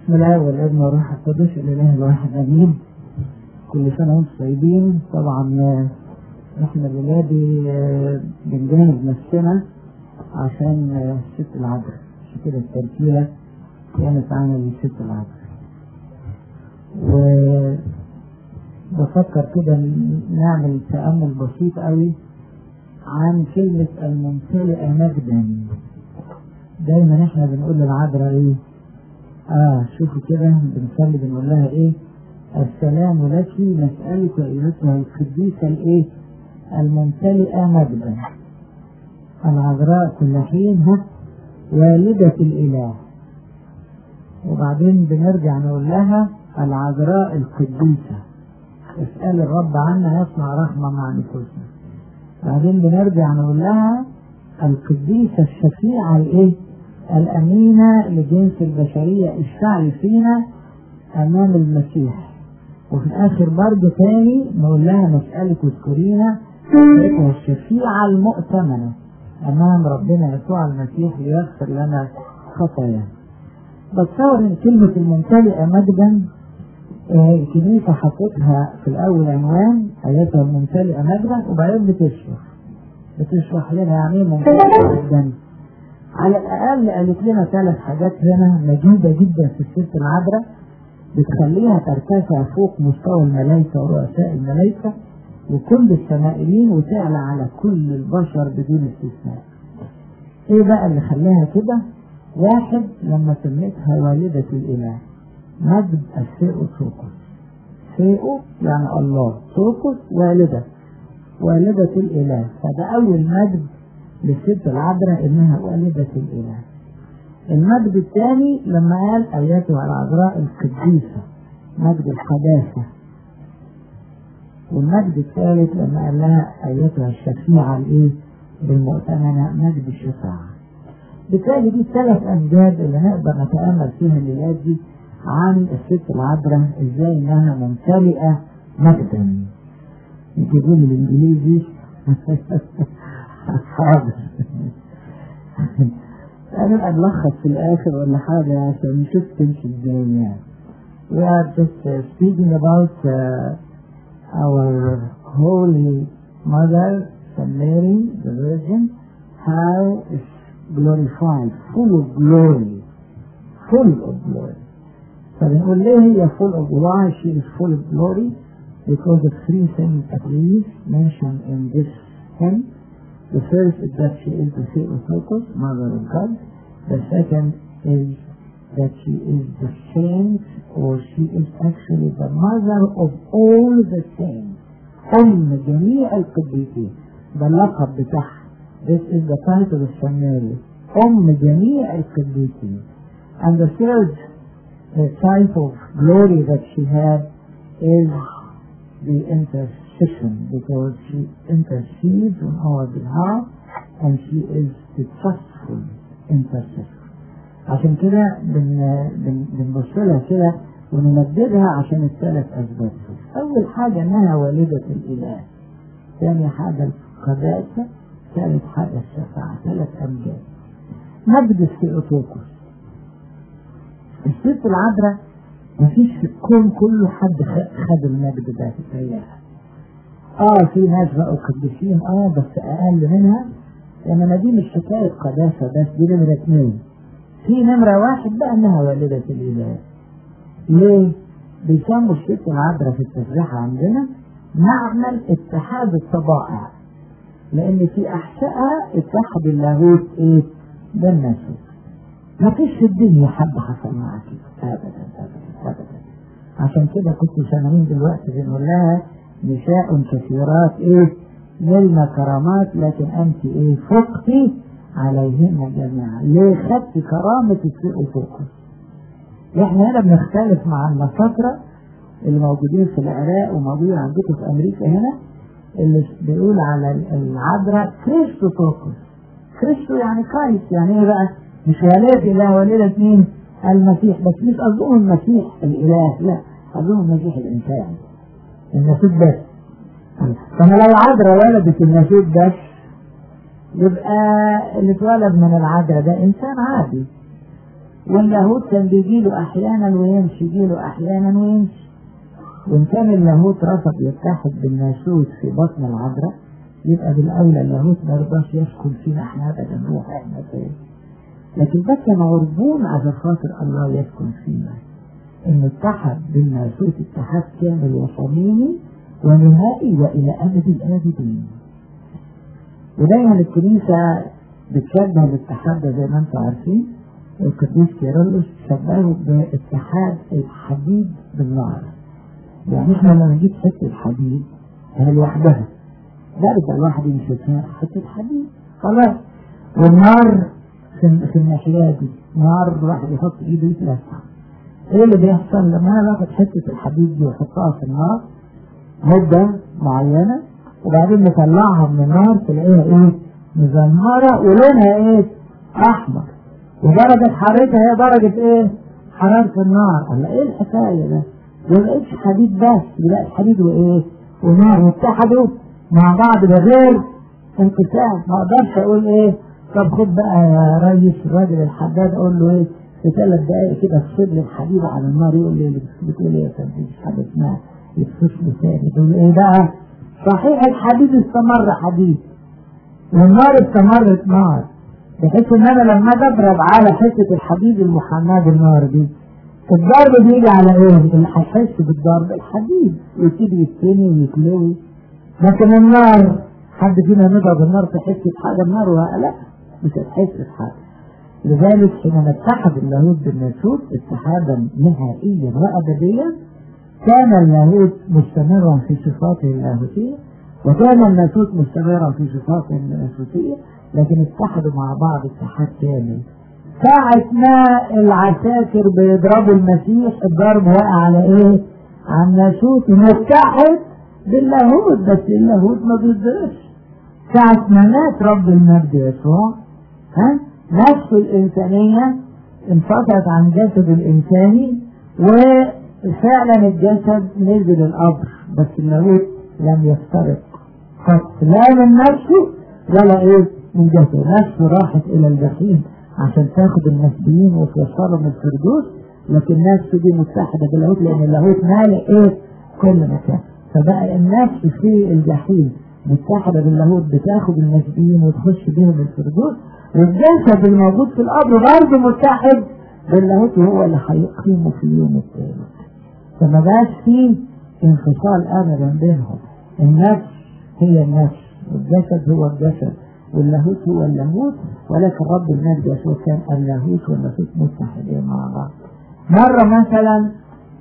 بسم الله والابن والروح القدس الاله الواحد امين كل سنه وانتم طيبين طبعا آه، احنا الليله دي آه، بنجهز نفسنا عشان آه، الست العذراء عشان كده التركيبه كانت عن الست العذراء وبفكر كده نعمل تامل بسيط قوي عن كلمه الممتلئه مجدا دايما احنا بنقول للعذراء ايه اه شوفوا كده بنصلي بنقول لها ايه السلام لك نسألك ايتها القديسة الايه الممتلئة مجدا العذراء كل حين ها والدة الاله وبعدين بنرجع نقول لها العذراء القديسة اسأل الرب عنا يصنع رحمة مع نفوسنا بعدين بنرجع نقول لها القديسة الشفيعة الايه الأمينة لجنس البشرية اشتعل فينا أمام المسيح وفي الآخر برضه تاني نقول لها نسألك اذكرينا أيتها الشفيعة المؤتمنة أمام ربنا يسوع المسيح ليغفر لنا خطايانا بتصور إن كلمة الممتلئة مجدا آه، الكنيسة حطتها في الأول عنوان آياتها الممتلئة مجدا وبعدين بتشرح بتشرح لنا يعني إيه ممتلئة مجدا على الأقل قالت لنا ثلاث حاجات هنا مجيدة جدا في الست العذراء بتخليها ترتفع فوق مستوى الملائكة ورؤساء الملائكة وكل السمائلين وتعلى على كل البشر بدون استثناء. ايه بقى اللي خلاها كده؟ واحد لما سميتها والدة الإله مجد الثيو سوكوس. ثيو يعني الله، سوكوس والدة والدة الإله، فده أول مجد للست العذراء إنها والدة الإله. المجد الثاني لما قال أيتها العذراء القديسة مجد القداسة والمجد الثالث لما قال لها أيتها الشفيعة الإيه بالمؤتمنة مجد الشفاعة بالتالي دي الثلاث أمجاد اللي نقدر نتأمل فيها الليلات دي عن الست العذراء إزاي إنها ممتلئة مجدا يجيبوا لي الإنجليزي حاضر أنا ألخص في الآخر ولا حاجة عشان نشوف تمشي إزاي يعني. We are just uh, speaking about uh, our Holy Mother, Saint Mary, the Virgin, how is glorified, full of glory, full of glory. فبنقول ليه هي full of why she is full of glory? Because of three things at least mentioned in this hymn. The first is that she is the Theotokos, Mother of God. The second is that she is the saint, or she is actually the mother of all the saints. أم جميع القديسين. ده اللقب بتاعها. This is the title of Saint Mary. أم جميع القديسين. And the third uh, type of glory that she had is the intercession because she intercedes on our behalf and she is the trustful intercessor عشان كده بن بن بنبص لها كده ونمددها عشان الثلاث اسباب دول. اول حاجه انها والده الاله ثاني حاجه القداسه ثالث حاجه الشفاعه ثلاث امجاد مجد الثيوتوكوس الست العذراء مفيش في الكون كله حد خد المجد ده في اه في ناس بقوا قديسين اه بس اقل منها انما دي مش حكايه قداسه بس دي نمره اثنين في نمره واحد بقى انها والده الاله ليه؟ بيسموا الست العذراء في التسبيح عندنا معمل اتحاد الطبائع لان في احشائها اتحد اللاهوت ايه؟ بالناسوت ما فيش في الدنيا حد حصل معاك كده ابدا ابدا ابدا عشان كده كنت سامعين دلوقتي بنقول لها نساء كثيرات ايه نلنا كرامات لكن انت ايه فقتي عليهن جميعا ليه خدت كرامة السوء فوقه احنا هنا بنختلف مع النصارى اللي موجودين في العراق وموجودين عندكم في امريكا هنا اللي بيقول على العذراء كريستو فوقس كريستو يعني كرايست يعني ايه بقى مش والدة اله والدة مين المسيح بس مش قصدهم المسيح الاله لا قصدهم المسيح الانسان الناسوت بس فانا لو عذراء ولدت الناسوت بس يبقى اللي اتولد من العذراء ده انسان عادي واللاهوت كان بيجي له احيانا ويمشي يجي له احيانا ويمشي وان كان اللاهوت رفض يتحد بالناسوت في بطن العذراء يبقى بالاولى اللاهوت ما يرضاش يسكن فينا احنا ابدا نروح احنا فين لكن ده كان عربون على خاطر الله يسكن فينا انه اتحد بالناسوت اتحاد كامل وصميمي ونهائي والى ابد الابدين ودايما الكنيسه بتشبه الاتحاد ده زي ما انتم عارفين القديس كيرلس شبهه باتحاد الحديد بالنار يعني احنا لما نجيب حته حديد هي لوحدها لا الواحد يمسكها حته حديد خلاص والنار في في الناحيه دي نار الواحد يحط ايده يتلسع ايه اللي بيحصل لما انا باخد حته الحديد دي واحطها في النار مده معينه وبعدين نطلعها من النار تلاقيها ايه مزمهره ولونها ايه احمر ودرجه حرارتها هي درجه ايه حراره النار قال ايه الحكايه ده ما بقتش حديد بس لا الحديد وايه ونار واتحدوا مع بعض بغير انقسام ما اقدرش اقول ايه طب خد بقى يا ريس الراجل الحداد اقول له ايه في ثلاث دقائق كده افصل لي الحديد على النار يقول لي بتقول ايه يا فندم مش حاجه اسمها يفصل ثاني تقول ايه بقى صحيح الحديد استمر حديد والنار استمرت نار بحيث ان انا لما اجي اضرب على حته الحديد المحماه بالنار دي الضرب بيجي على ايه؟ اللي هيحس بالضرب الحديد يبتدي يتني ويتلوي لكن النار حد فينا نضرب النار في حته حاجه النار لا مش هتحس بحاجه لذلك حينما اتحد اللاهوت بالناسوت اتحادا نهائيا وابديا كان اللاهوت مستمرا في صفاته اللاهوتيه وكان الناسوت مستمرا في صفاته الناسوتيه لكن اتحدوا مع بعض اتحاد كامل ساعة ما العساكر بيضربوا المسيح الضرب وقع على ايه؟ على الناسوت متحد باللاهوت بس اللاهوت ما بيتضربش ساعة ما مات رب المجد يسوع ها نفسه الإنسانية انفصلت عن جسد الإنساني وفعلا الجسد نزل القبر بس اللاهوت لم يفترق قط لا من نفسه ولا ايه من جسده نفسه راحت إلى الجحيم عشان تاخد النسبيين وتوصلهم الفردوس لكن نفسه دي متحدة باللاهوت لأن اللاهوت مالئ ايه كل مكان فبقى النفس في الجحيم متحدة باللاهوت بتاخد النسبيين وتخش بيهم الفردوس والجسد الموجود في القبر برضه متحد باللاهوت وهو اللي هيقيمه في يوم الثالث فما بقاش فيه انفصال ابدا بينهم النفس هي النفس والجسد هو الجسد واللاهوت هو اللاهوت ولكن رب المجد يسوع كان اللاهوت واللاهوت متحدين مع بعض مرة مثلا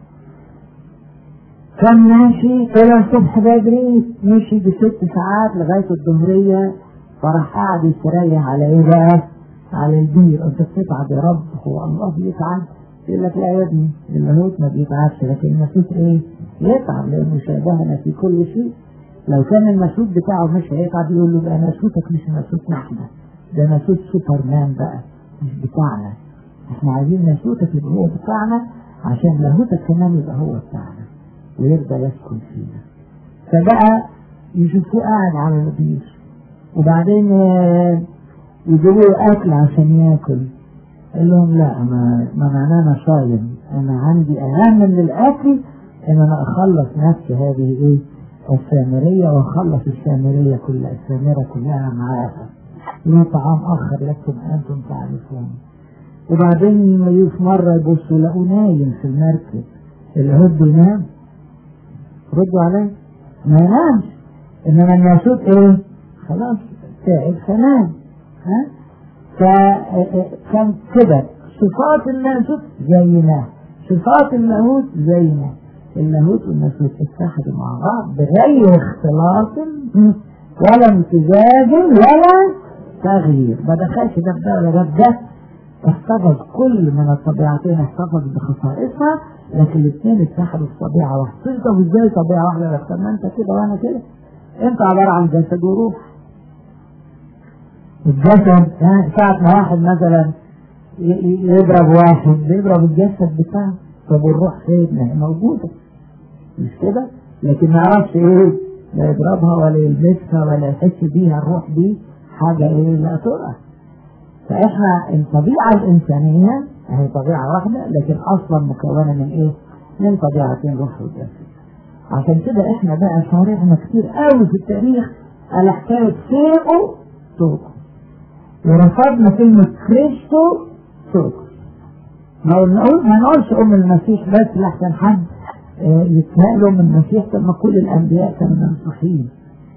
كان ماشي طلع الصبح بدري مشي بست ساعات لغاية الظهرية فراح قاعد يستريح على ايه بقى؟ على البير انت بتتعب يا رب هو الله بيتعب يقول لك لا يا ابني اللاهوت ما بيتعبش لكن الناسوت ايه؟ يتعب لانه شابهنا في كل شيء لو كان الناسوت بتاعه مش هيتعب يقول له بقى ناسوتك مش ناسوتنا احنا ده ناسوت سوبرمان بقى مش بتاعنا احنا عايزين ناسوتك يبقى هو بتاعنا عشان لاهوتك كمان يبقى هو بتاعنا ويرضى يسكن فينا فبقى يشوفوه قاعد على البير وبعدين يجيبوا له اكل عشان ياكل قال لهم لا ما ما معناه انا صايم انا عندي اهم من الاكل ان انا اخلص نفسي هذه ايه السامرية واخلص السامرية كلها السامرة كلها معاها له طعام اخر لكم انتم تعرفون وبعدين في مرة يبصوا لقوا نايم في المركب الهد ينام ردوا عليه ما ينامش انما الناسوت ايه خلاص تعب فنام ها فكان كده صفات الناسوت زينا صفات اللاهوت زينا اللاهوت والناسوت اتحدوا مع بعض بغير اختلاط ولا امتزاج ولا تغيير ما دخلش ده في ده ولا ده في ده احتفظ كل من الطبيعتين احتفظ بخصائصها لكن الاثنين اتحدوا في طبيعه واحده انت ازاي طبيعه واحده بس ما انت كده وانا كده انت عباره عن جسد وروح الجسد ساعة ما واحد مثلا يضرب واحد بيضرب الجسد بتاعه طب والروح فين؟ ما هي موجودة مش كده؟ لكن ما يعرفش ايه لا يضربها ولا يلمسها ولا يحس بيها الروح دي حاجة ايه لا ترى فاحنا الطبيعة الإنسانية هي طبيعة واحدة لكن أصلا مكونة من إيه؟ من طبيعتين روح وجسد عشان كده احنا بقى شارعنا كتير قوي في التاريخ على حكاية سيئو توكو ورفضنا كلمة كريستو توكو ما نقول ما نقولش أم المسيح بس لحسن حد اه يتهيأ من المسيح طب ما كل الأنبياء كانوا ممسوحين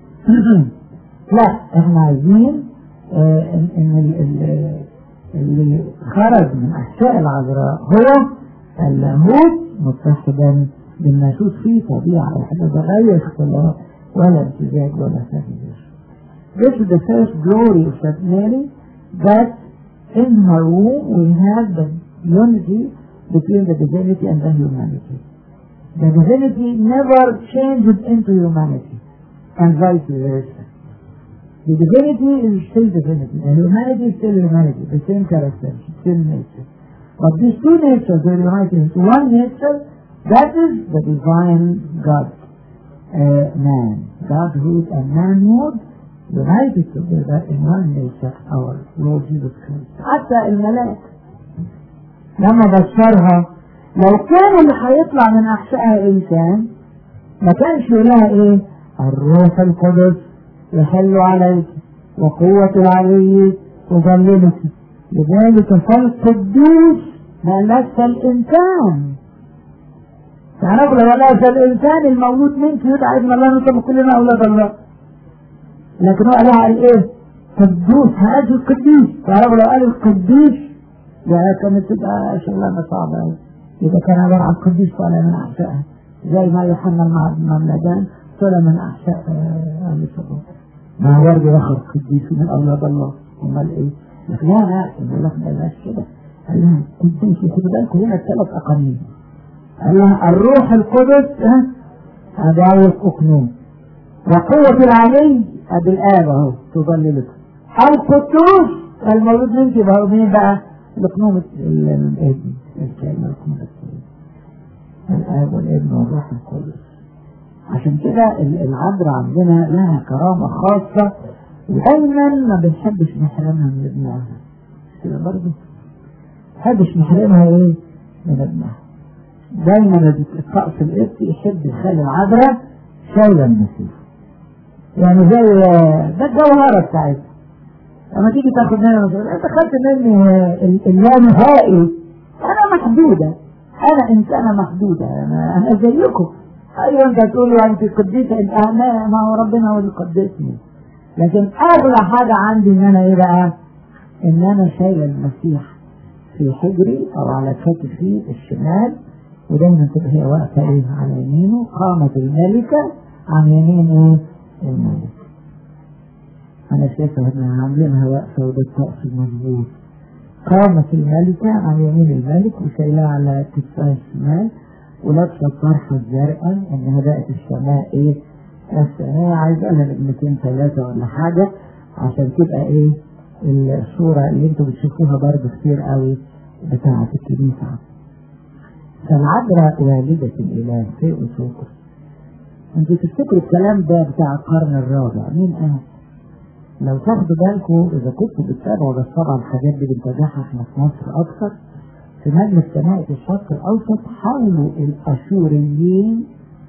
لا احنا عايزين اه ان, إن اللي خرج من أحشاء العذراء هو اللاهوت متحدا بالناسوت فيه طبيعة واحدة بغير اختلاف ولا امتزاج ولا تغيير. This is the first glory of Saint Mary that in her womb we have the unity between the divinity and the humanity. The divinity never changes into humanity and vice versa. The divinity is still divinity and humanity is still humanity, the same character, same nature. But these two natures are united into one nature that is the divine God, uh, man. Godhood and manhood united together in one nature, our Lord Jesus Christ. حتى الملاك لما بشرها لو كان اللي هيطلع من أحشائها إنسان ما كانش لها إيه؟ الروح القدس يحل عليك وقوة العلي تظللك لذلك فالقدوس ما لك الإنسان تعرفوا لو ليس الإنسان المولود منك يدعى ابن الله نطلب كلنا أولاد الله لكن هو قالها قال إيه؟ قدوس هذا القديس تعرفوا لو قال القديس ده كانت تبقى شغلانة صعبة أوي إذا كان عبارة عن قديس طالع من أحشائها زي ما يوحنا المملدان طلع من أحشاء أهل الصدوق ما هو برضه يخرج قديس من أولاد الله أمال إيه؟ لكن لا لا يقول لك ما يبقاش كده قال لها قديس خدوا بالكم هنا الثلاث أقانيم قال لها الروح القدس أداوة أقنوم وقوة العلي أبي الآب أهو تظللك القدوس المولود منك يبقى مين بقى؟ الأقنوم الابن الكلمة الأقنوم الآب والابن والروح القدس عشان كده العذراء عندنا لها كرامة خاصة ودايما ما بنحبش نحرمها من ابنها كده برضه ما بنحبش نحرمها ايه؟ من ابنها دايما الطقس القبطي يحب يخلي العذراء شايله المسيح يعني زي ده الجوهرة بتاعتها لما تيجي تاخد منها مثلا انت خدت مني اللانهائي انا محدودة انا انسانة محدودة انا, أنا زيكم ايوه انت تقول انت قديسة انت ما, ما هو ربنا هو اللي قدسني لكن اغلى حاجة عندي ان انا ايه بقى ان انا شايل المسيح في حجري او على كتفي الشمال ودايما تبقى هي واقفة ايه على يمينه قامت الملكة عن يمين ايه الملك انا شايفة ان عاملينها واقفة وده الطقس المظبوط قامت الملكة عن يمين الملك وشايلها على كتفها الشمال ولابسة الطرحة الزرقاء انها بقت السماء ايه بس هي عايزة لها نجمتين ثلاثة ولا حاجة عشان تبقى ايه الصورة اللي انتوا بتشوفوها برضه كتير قوي بتاعة الكنيسة فالعذراء والدة الإله في أسوقه انتوا تفتكروا الكلام ده بتاع القرن الرابع مين قال؟ لو تاخدوا بالكم إذا كنتوا بتتابعوا بس طبعا الحاجات دي بنتابعها احنا في مصر أكثر في مجلس كنائس الشرق الأوسط حاولوا الأشوريين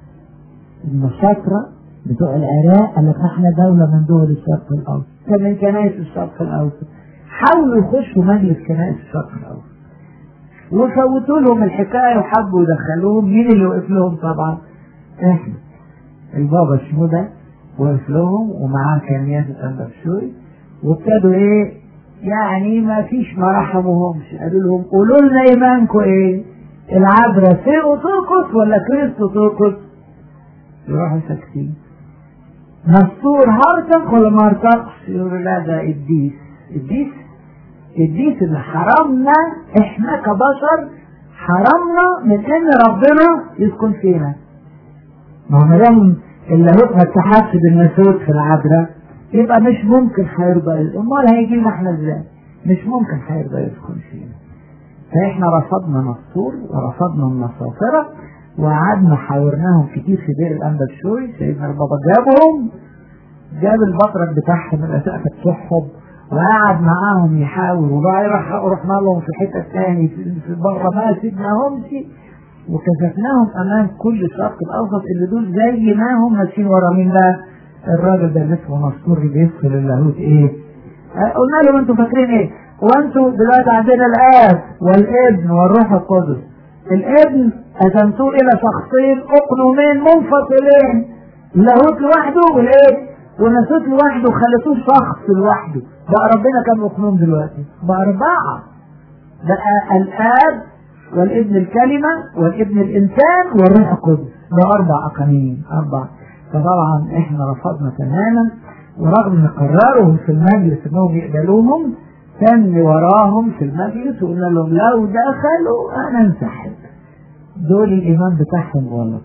المشاطرة بتوع العراق قال لك احنا دولة من دول الشرق الأوسط كان من كنائس الشرق الأوسط حاولوا يخشوا مجلس كنائس الشرق الأوسط وفوتوا لهم الحكاية وحبوا يدخلوهم مين اللي وقف لهم طبعا احنا البابا شنودة وقف لهم ومعاه كان ياسر أندرشوي وابتدوا ايه يعني ما فيش ما رحموهمش قالوا لهم قولوا لنا ايمانكم ايه العذراء سيئو ترقص ولا كريستو ترقص يروحوا ساكتين نسطور هرتق ولا ما هرتقش يقولوا لا ده قديس قديس قديس اللي حرمنا احنا كبشر حرمنا من ان ربنا يسكن فينا ما هو مدام اللاهوت ما اتحدش بالناسوت في العذراء يبقى مش ممكن هيرضى امال هيجي لنا احنا ازاي مش ممكن هيرضى يسكن فينا فاحنا رفضنا نسطور ورفضنا النصاصرة وقعدنا حاورناهم كتير في دير الانبا الشوي سيدنا البابا جابهم جاب البطرك بتاعهم الاسقف بتوعهم وقعد معاهم يحاول وبقى يروح رحنا لهم في حته ثاني في بره ما سيبناهمش وكشفناهم امام كل الشرق الاوسط اللي دول زي ما هم ماشيين ورا مين بقى؟ الراجل ده اللي اسمه نصور بيدخل اللاهوت ايه؟ آه قلنا لهم انتوا فاكرين ايه؟ وانتوا دلوقتي عندنا الاب والابن والروح القدس الابن قسمتوه الى شخصين اقنومين منفصلين اللاهوت لوحده والايه؟ ونسوت لوحده خليتوه شخص لوحده بقى ربنا كم اقنوم دلوقتي؟ بقى اربعه بقى الاب والابن الكلمة والابن الإنسان والروح القدس ده أربع أقانيم أربع فطبعا إحنا رفضنا تماما ورغم إن قرروا في المجلس إنهم يقبلوهم كان وراهم في المجلس وقلنا لهم لو دخلوا أنا انسحب دول الإيمان بتاعهم غلط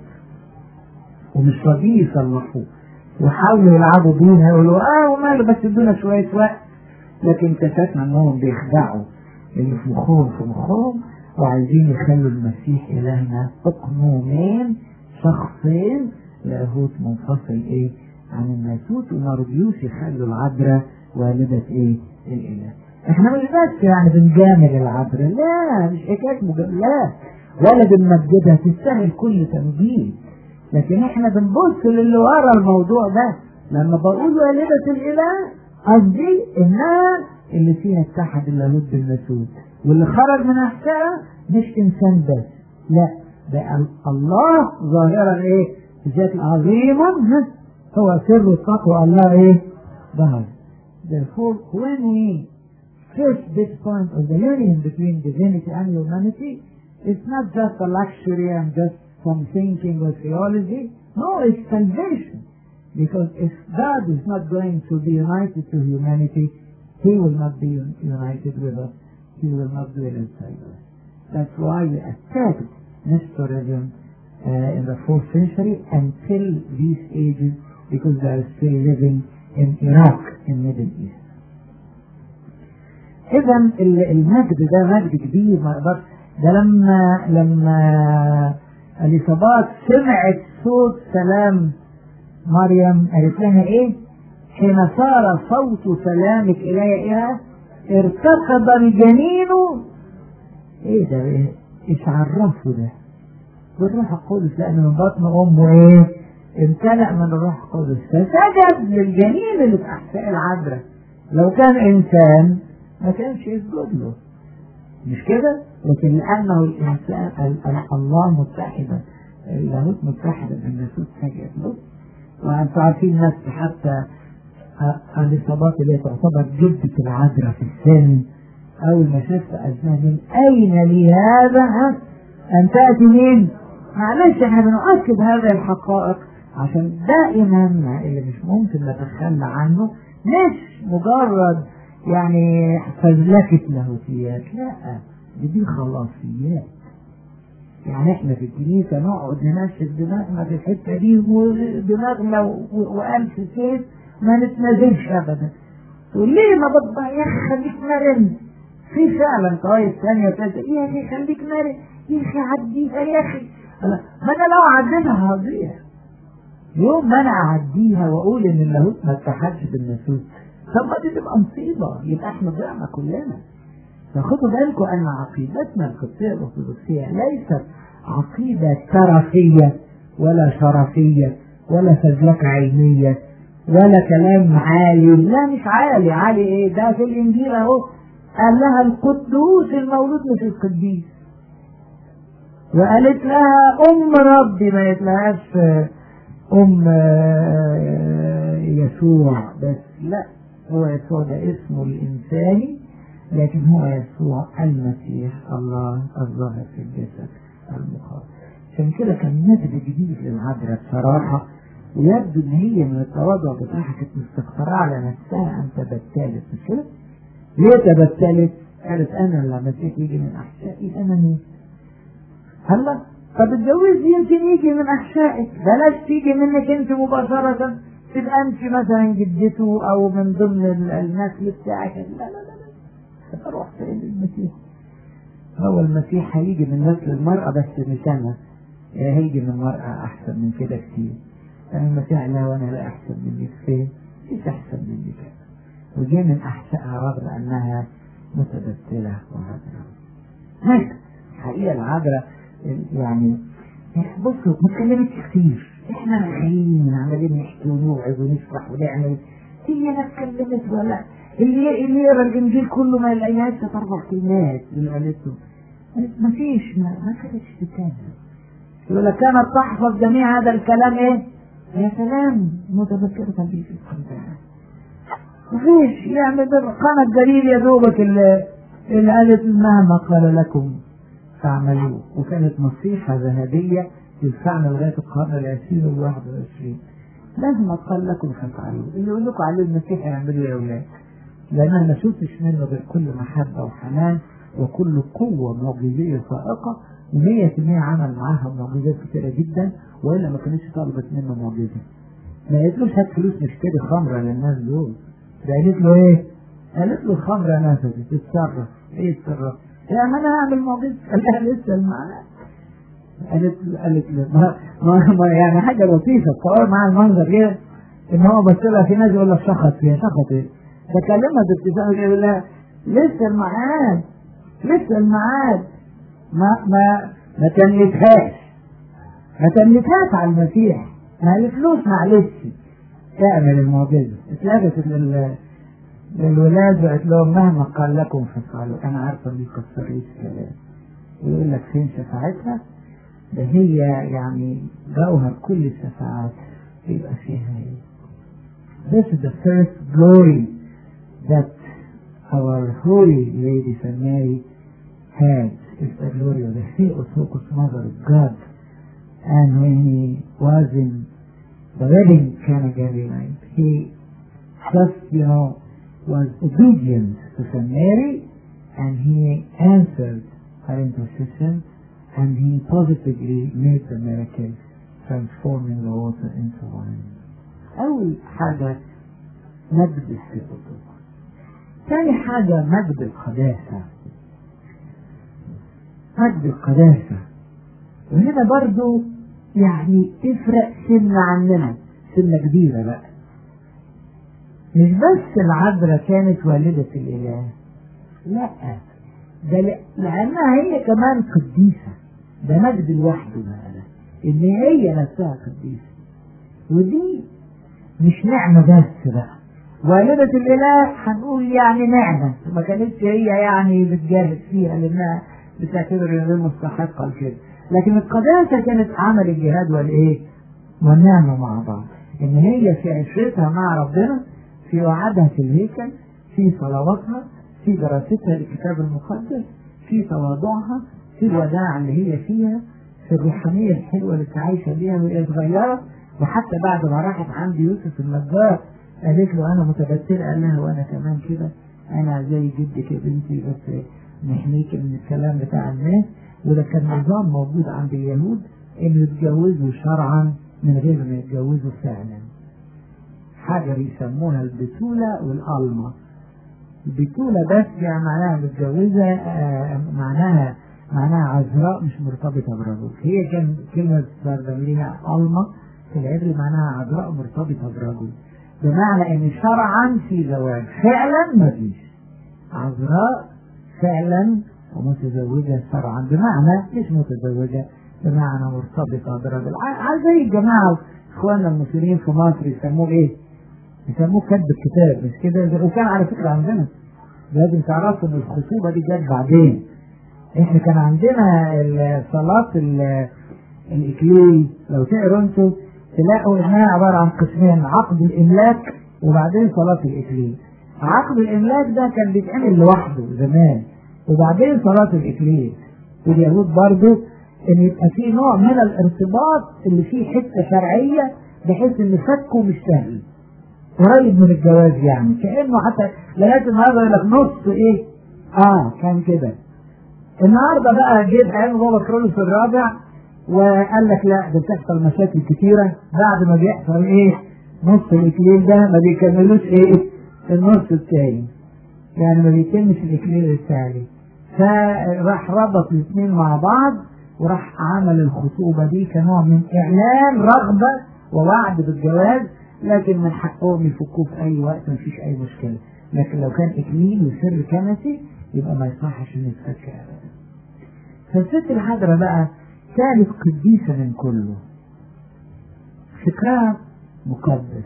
ومش راضيين يصلحوه وحاولوا يلعبوا بيها يقولوا اه وماله بس ادونا شوية وقت لكن اكتشفنا انهم بيخدعوا اللي في مخهم في مخهم وعايزين يخلوا المسيح إلهنا اقنومين شخصين لاهوت منفصل ايه عن الناسوت وما رضيوش يخلوا العذراء والدة ايه الإله احنا مش بس يعني بنجامل العذراء لا مش حكاية مجاملة لا ولا بنمجدها تستاهل كل تمجيد لكن احنا بنبص للي ورا الموضوع ده لما بقول والدة الإله قصدي انها اللي فيها اتحد اللاهوت بالناسوت واللي خرج من احشائها مش انسان بس لا ده الله ظاهرا ايه ذات عظيما هو سر التقوى الله ايه ظهر therefore when we face this point of the union between divinity and humanity it's not just a luxury and just some thinking or theology no it's salvation because if God is not going to be united to humanity he will not be united with us he will not do it inside us. That's why we attacked Nestorism uh, in the 4th century until these ages because they are still living in Iraq in Middle East. إذا المجد ده مجد كبير ما يقدرش ده لما لما اليصابات سمعت صوت سلام مريم قالت لها ايه؟ حين صار صوت سلامك الي ايه؟ ارتقب الجنين ايه ده ايه ايش عرفه ده بالروح القدس لان من بطن امه ايه امتلأ من الروح القدس فسجد للجنين اللي في احشاء العذراء لو كان انسان ما كانش يسجد له مش كده لكن لانه الانسان الله متحدا اللاهوت متحدا بالناسوت سجد له وانتم عارفين ناس حتى الإصابات اللي تعتبر جدة العذراء في السن أول ما شفت أذنها من أين لي هذا أن تأتي مين؟ معلش احنا بنؤكد هذه الحقائق عشان ده إيماننا اللي مش ممكن نتخلى عنه مش مجرد يعني فزلكة لاهوتيات لا دي, دي خلاصيات يعني احنا في الكنيسة نقعد ننشف دماغنا في الحتة دي ودماغنا وألف سيف ما نتنازلش ابدا تقول ليه ما بطبع يا اخي خليك مرن في فعلا طوائف ثانية وثالثة يا اخي خليك مرن يا اخي عديها يا اخي ما انا لو عديتها هضيع يوم ما انا اعديها واقول ان اللاهوت ما اتحدش بالناسوت طب ما دي تبقى مصيبة يبقى احنا ضيعنا كلنا فخدوا بالكم ان عقيدتنا القبطية الارثوذكسية ليست عقيدة ترفية ولا شرفية ولا فزلكة علمية ولا كلام عالي لا مش عالي عالي ايه ده في الانجيل اهو قال لها القدوس المولود مش القديس وقالت لها ام ربي ما قالتلهاش ام يسوع بس لا هو يسوع ده اسمه الانساني لكن هو يسوع المسيح الله الظاهر في الجسد المخاطب عشان كده كان ناتج جديد للعذراء بصراحه ويبدو ان هي من التواضع بتاعها كانت مستكثرة على نفسها ان تبتلت مش كده؟ ليه تبتلت؟ قالت انا لما المسيح يجي من احشائي انا مين؟ هلا طب اتجوزي يمكن يجي من احشائك بلاش تيجي منك انت مباشرة تبقى انت مثلا جدته او من ضمن النسل بتاعك لا لا لا لا روح فين المسيح هو المسيح هيجي من نسل المرأة بس مش انا هيجي من المرأة احسن من كده كتير يعني المسيح لا وانا لا احسن منك فين؟ مش احسن منك ودي من أحسائها رغم أنها متبتلة وعذراء هيك حقيقة العذراء يعني بصوا ما اتكلمتش كتير احنا رايحين عمالين نحكي ونوعظ ونشرح ونعمل هي لا اتكلمت ولا اللي اللي يقرا الانجيل كله ما يلاقيهاش ثلاث اربع كلمات اللي قالته ما فيش ما, ما كانتش تتكلم يقول لك كانت تحفظ جميع هذا الكلام ايه؟ يا سلام متذكرة به في القلب مفيش يعني قام الدليل يا دوبك اللي, اللي قالت مهما قال لكم فاعملوه وكانت نصيحة ذهبية تدفعنا لغاية القرن العشرين والواحد والعشرين لازم أقال لكم فافعلوا اللي يقول لكم عليه المسيح يعملوا يا أولاد لأن أنا ما شفتش منه غير كل محبة وحنان وكل قوة معجزية فائقة ومية في المية عمل معاها معجزات كتيرة جدا وإلا ما كانتش طلبت منه معجزة ما قالتلوش هات فلوس نشتري خمرة للناس دول ده قالت له إيه؟ قالت له الخمرة نفذت تتصرف إيه تتصرف؟ يعني أنا هعمل معجزة قال لها لسه معانا قالت قالت له ما, ما, ما يعني حاجة لطيفة تصور معاها المنظر كده إن هو بص لها في ناس يقول لك شخط فيها شخط إيه؟ فكلمها بابتسامة يقول لها لسه الميعاد لسه الميعاد ما ما ما تملكهاش ما تملكهاش على المسيح ما الفلوس معلش تعمل المعجزة اتلغت لل للولاد وقالت لهم مهما قال لكم فافعلوا انا عارفه ما بيكسريش كلام ويقول لك فين شفاعتها ده هي يعني جوهر كل الشفاعات يبقى فيها هي This is the first glory that our holy Lady St. Mary had is the glory of the Theotokos Mother of God. And when he was in the wedding Cana Galilee, he just, you know, was obedient to St. Mary and he answered her intercession and he positively made the miracle transforming the water into wine. أول حاجة مجد الثيوتوكوس ثاني حاجة مجد القداسة مجد القداسة وهنا برضو يعني تفرق سنة عننا سنة كبيرة بقى مش بس العذراء كانت والدة الإله لا ده لأنها هي كمان قديسة ده مجد لوحده بقى ده إن هي نفسها قديسة ودي مش نعمة بس بقى والدة الإله هنقول يعني نعمة ما كانتش هي يعني بتجاهد فيها لأنها بتعتبر غير مستحقة لكده لكن القداسة كانت عمل الجهاد والإيه؟ والنعمة مع بعض إن هي في عشرتها مع ربنا في وعدها في الهيكل في صلواتها في دراستها للكتاب المقدس في تواضعها في الوداع اللي هي فيها في الروحانية الحلوة اللي عايشة بيها وهي صغيرة وحتى بعد ما راحت عند يوسف النجار قالت له أنا متبتلة قال لها وأنا كمان كده أنا زي جدك يا بنتي بس نحميك من الكلام بتاع الناس وده كان نظام موجود عند اليهود إنه يتجوزوا شرعا من غير ما يتجوزوا فعلا حاجة بيسموها البتولة والألمة البتولة بس يعني معناها متجوزة آه معناها معناها عذراء مش مرتبطة برجل هي كان كلمة تستخدم ليها ألمة في العبري معناها عذراء مرتبطة برجل بمعنى ان شرعا في زواج فعلا ما فيش عذراء فعلا ومتزوجة شرعا بمعنى مش متزوجة بمعنى مرتبطة برجل زي الجماعة اخواننا المسلمين في مصر يسموه ايه؟ يسموه كتب الكتاب مش كده وكان على فكرة عندنا لازم تعرفوا ان الخطوبة دي جت بعدين احنا كان عندنا صلاة الاكليل لو تقروا انتوا تلاقوا انها عبارة عن قسمين عقد الاملاك وبعدين صلاة الاكليل عقد الاملاك ده كان بيتعمل لوحده زمان وبعدين صلاة الاكليل واليهود برضو ان يبقى في نوع من الارتباط اللي فيه حتة شرعية بحيث ان فكه مش سهل قريب من الجواز يعني كانه حتى لغايه النهارده يقول لك نص ايه؟ اه كان كده. النهارده بقى جيت ايام بابا كرولوس الرابع وقال لك لا ده بتحصل مشاكل كتيره بعد ما بيحصل ايه؟ نص الاكليل ده ما بيكملوش ايه؟ النص التاني. يعني ما بيتمش الاكليل التالي. فراح ربط الاثنين مع بعض وراح عمل الخطوبه دي كنوع من اعلان رغبه ووعد بالجواز لكن من حقهم يفكوه في اي وقت مفيش اي مشكله لكن لو كان إكليل وسر كنسي يبقى ما يصحش إنه يتفك أبدا فالست الحضرة بقى كانت قديسة من كله فكرها مقدس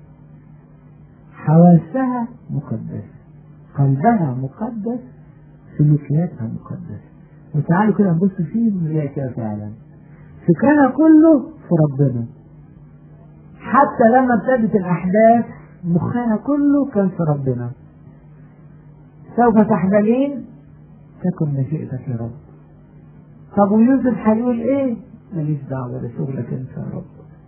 حواسها مقدس قلبها مقدس سلوكياتها مقدس وتعالوا كده نبص فيه نلاقي كده فعلا فكرها كله في ربنا حتى لما ابتدت الأحداث مخها كله كان في ربنا سوف تحملين تكن مشيئتك يا رب طب ويوسف هيقول ايه؟ ماليش دعوة ده شغلك انت يا رب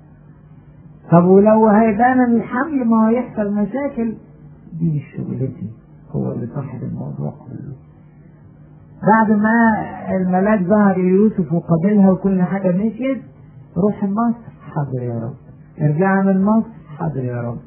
طب ولو هيبان الحمل ما هو يحصل مشاكل دي مش شغلتي هو اللي صاحب الموضوع كله بعد ما الملاك ظهر ليوسف وقابلها وكل حاجة مشيت روح مصر حاضر يا رب ارجع من مصر حاضر يا رب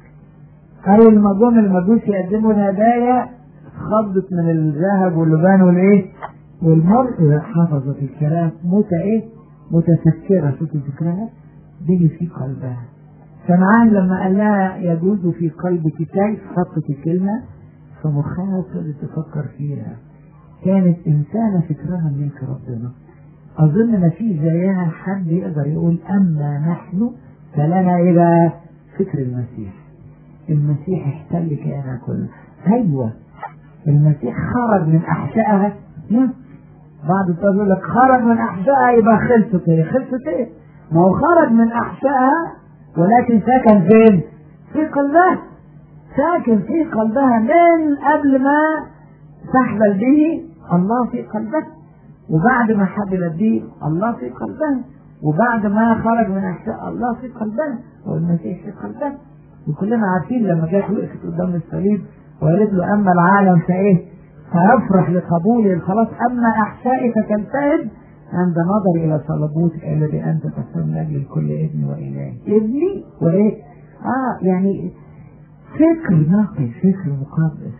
أول ما جم المجوس يقدموا الهدايا خضت من الذهب واللبان والايه والمرء حفظت الكلام متى ايه متفكرة شوف فكرها بيجي في قلبها سمعان لما قال لها يجوز في قلبك كيف حطت الكلمة في مخها وابتدت تفكر فيها كانت إنسانة فكرها ملك ربنا أظن ما في زيها حد يقدر يقول أما نحن فلنا إلى فكر المسيح المسيح احتل كيانها كله أيوة المسيح خرج من أحشائها لا بعض الناس يقول لك خرج من أحشائها يبقى خلصت إيه خلصت إيه ما هو خرج من أحشائها ولكن سكن فين؟ في قلبها ساكن في قلبها من قبل ما تحبل به الله في قلبها وبعد ما حبلت به الله في قلبها وبعد ما خرج من أحشاء الله في قلبها والمسيح في قلبها وكلنا عارفين لما جت وقفت قدام الصليب وقالت له أما العالم فإيه؟ فيفرح لقبول الخلاص أما أحشائي فتلتهب عند نظر إلى صلبوتك الذي أنت تقسم لأجل كل ابن وإله ابني وإيه؟ آه يعني فكر نقي فكر مقدس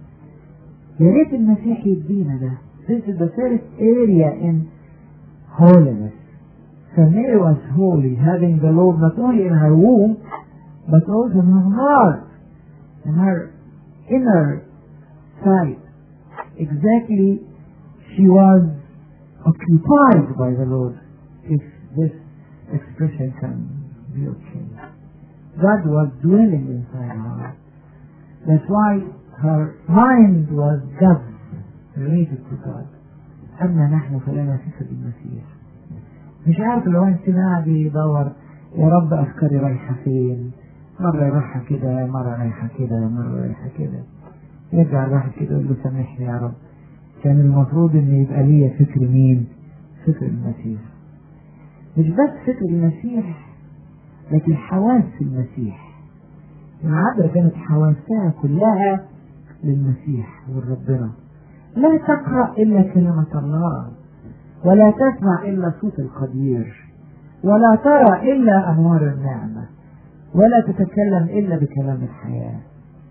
يا ريت المسيح يدينا ده This is the first area in holiness. So Mary was holy, having the Lord not only in her womb, but also in her heart, in her inner side. Exactly, she was occupied by the Lord, if this expression can be okay. God was dwelling inside her. That's why her mind was governed related to God. أما نحن فلنا فكر المسيح. مش عارف لو انت قاعد يدور يا رب افكاري رايحه فين؟ مره رايحه كده، مره رايحه كده، مره رايحه كده. يرجع الواحد كده يقول له سامحني يا رب. كان المفروض ان يبقى ليا فكر مين؟ فكر المسيح. مش بس فكر المسيح لكن حواس المسيح. العذراء كانت حواسها كلها للمسيح والربنا. لا تقرأ إلا كلمة الله ولا تسمع إلا صوت القدير ولا ترى إلا أنوار النعمة ولا تتكلم إلا بكلام الحياة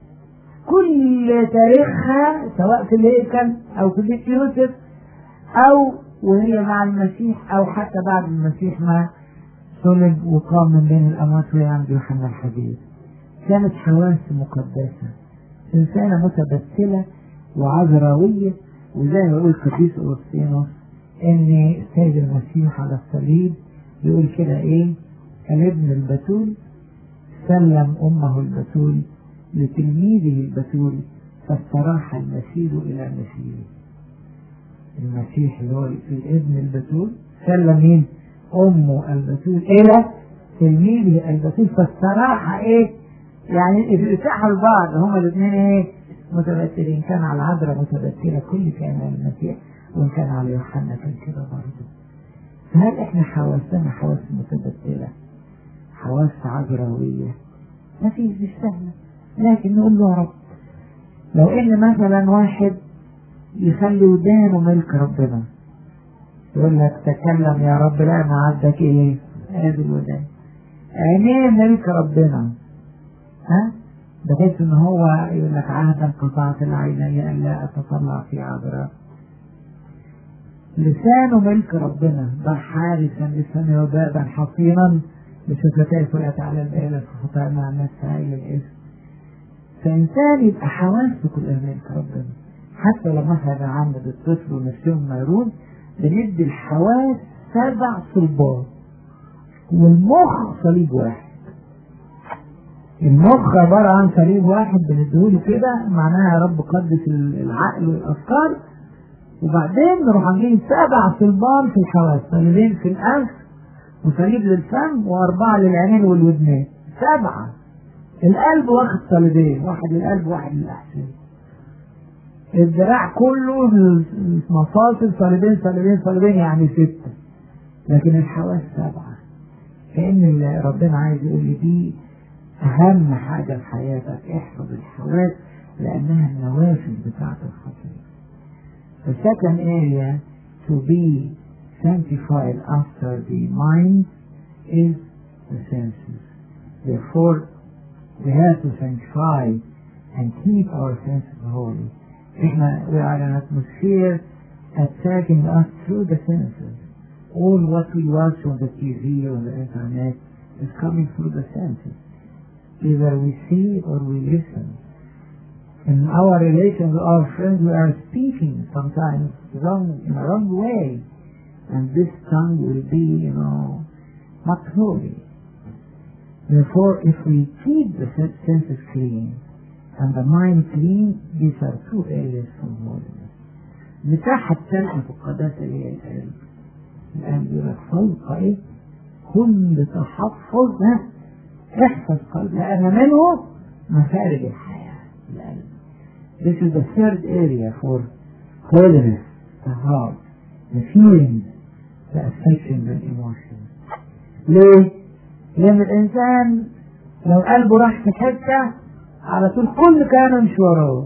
كل تاريخها سواء في الهيكل أو في بيت يوسف أو وهي مع المسيح أو حتى بعد المسيح ما صلب وقام من بين الأموات وهي عند يوحنا الحبيب كانت حواس مقدسة إنسانة متبتلة وعذراوية وزي ما يقول قديس أوسطينوس إن السيد المسيح على الصليب يقول كده إيه الابن البتول سلم أمه البتول لتلميذه البتول فاستراح المسير إلى مسيره المسيح اللي هو الابن البتول سلم مين؟ أمه البتول إلى تلميذه البتول فاستراح إيه؟ يعني ارتاحوا لبعض هما الاثنين إيه؟ متبتلين كان على العذراء متبتلة كل كان على المسيح وإن كان على يوحنا كان كده برضه فهل إحنا حواسنا حواس متبتلة حواس عذراوية ما فيش مش سهلة لكن نقول له يا رب لو إن مثلا واحد يخلي ودانه ملك ربنا يقول لك تكلم يا رب لا ما عندك ايه ادي الودان عينيه ملك ربنا ها بحيث ان هو يقول لك عهدا قطعت العينين الا اتطلع في عذراء لسانه ملك ربنا ضع حارسا لسانه وبابا حصينا بشفتيه فلت على الآلة فخطأ مع الناس هاي الاسم فإنسان يبقى حواسه كلها ملك ربنا حتى لما احنا بنعمد الطفل ونسيهم ميرون بندي الحواس سبع صلبات والمخ صليب واحد المخ عبارة عن صليب واحد بنديهوله كده معناها يا رب قدس العقل والأفكار وبعدين نروح عاملين سبع صلبان في الحواس صليبين في الأنف وصليب للفم وأربعة للعينين والودنين سبعة القلب واخد صليبين واحد للقلب واحد للأحسان الذراع كله المفاصل صليبين صليبين صليبين يعني ستة لكن الحواس سبعة كأن ربنا عايز يقول لي دي أهم حاجة في حياتك احفظ الحواس لأنها النوافذ بتاعت الخطية. The second area to be sanctified after the mind is the senses. Therefore, we have to sanctify and keep our senses holy. احنا we are an atmosphere attacking us through the senses. All what we watch on the TV or the internet is coming through the senses. Either we see or we listen. In our relations with our friends, we are speaking sometimes wrong in a wrong way, and this tongue will be, you know, not holy. Therefore, if we keep the senses clean and the mind clean, these are two areas for holiness. مساحة الثالثة في القداسة هي القلب. القلب يبقى فوق ايه؟ كل تحفظ ها احفظ قلب لأن منه مخارج الحياة القلب. This is the third area for holiness, the heart, the feelings, the affections and emotions. ليه؟ لأن الإنسان لو قلبه راح في حتة على طول كل كلامه مش وراه.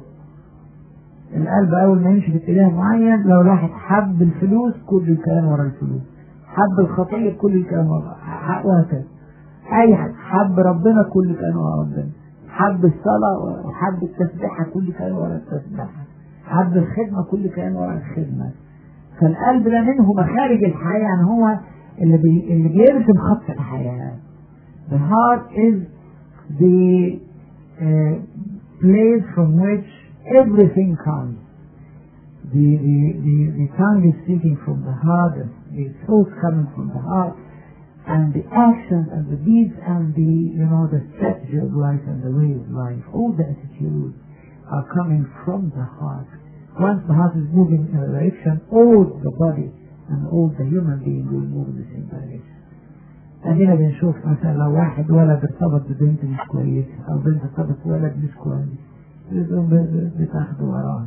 القلب أول ما يمشي في اتجاه معين لو راح حب الفلوس كل الكلام ورا الفلوس. حب الخطية كل الكلام ورا وهكذا. أي حد حب ربنا كل كلام ورا ربنا. حب الصلاة وحب التسبيحة كل كلام ورا التسبيحة. حب الخدمة كل كلام ورا الخدمة. فالقلب ده منه مخارج الحياة يعني هو اللي بي اللي بيرسم خط الحياة. The heart is the uh, place from which everything comes. The, the, the, the tongue is speaking from the heart, the thoughts coming from the heart, and the actions and the deeds and the, you know, the strategy of life and the way of life, all the attitudes are coming from the heart. Once the heart is moving in a direction, all the body and all the human being will move in the same direction. ادينا بنشوف مثلا لو واحد ولد ارتبط ببنت مش كويسه او بنت ارتبط بولد مش كويس بتقوم بتاخده وراه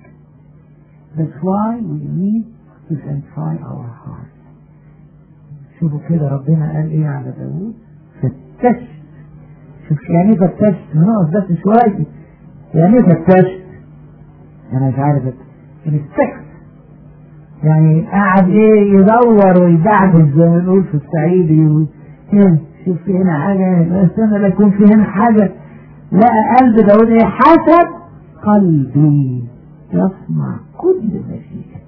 That's why we need to sanctify our heart. شوفوا كده ربنا قال ايه على داوود فتشت شوف يعني ايه فتشت نقف بس شويه يعني ايه فتشت انا مش عارف انستكت يعني قاعد ايه يدور ويدعبس زي ما نقول في الصعيدي و... شوف في هنا حاجة استنى لا يكون في هنا حاجة لقى قلب داود ايه حسب قلبي يسمع كل ما فيك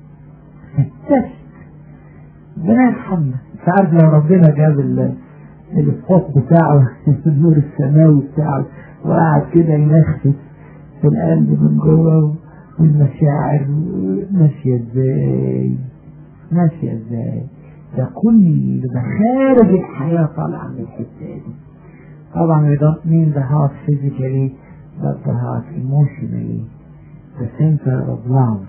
فتشت ربنا يرحمنا انت عارف لو ربنا جاب الصوت بتاعه النور السماوي بتاعه وقعد كده ينخفت في القلب من جوه والمشاعر ماشية ازاي ماشية ازاي ده كل مخارج الحياة طالعة من الحتة دي طبعا we don't mean the heart physically but the heart emotionally the center of love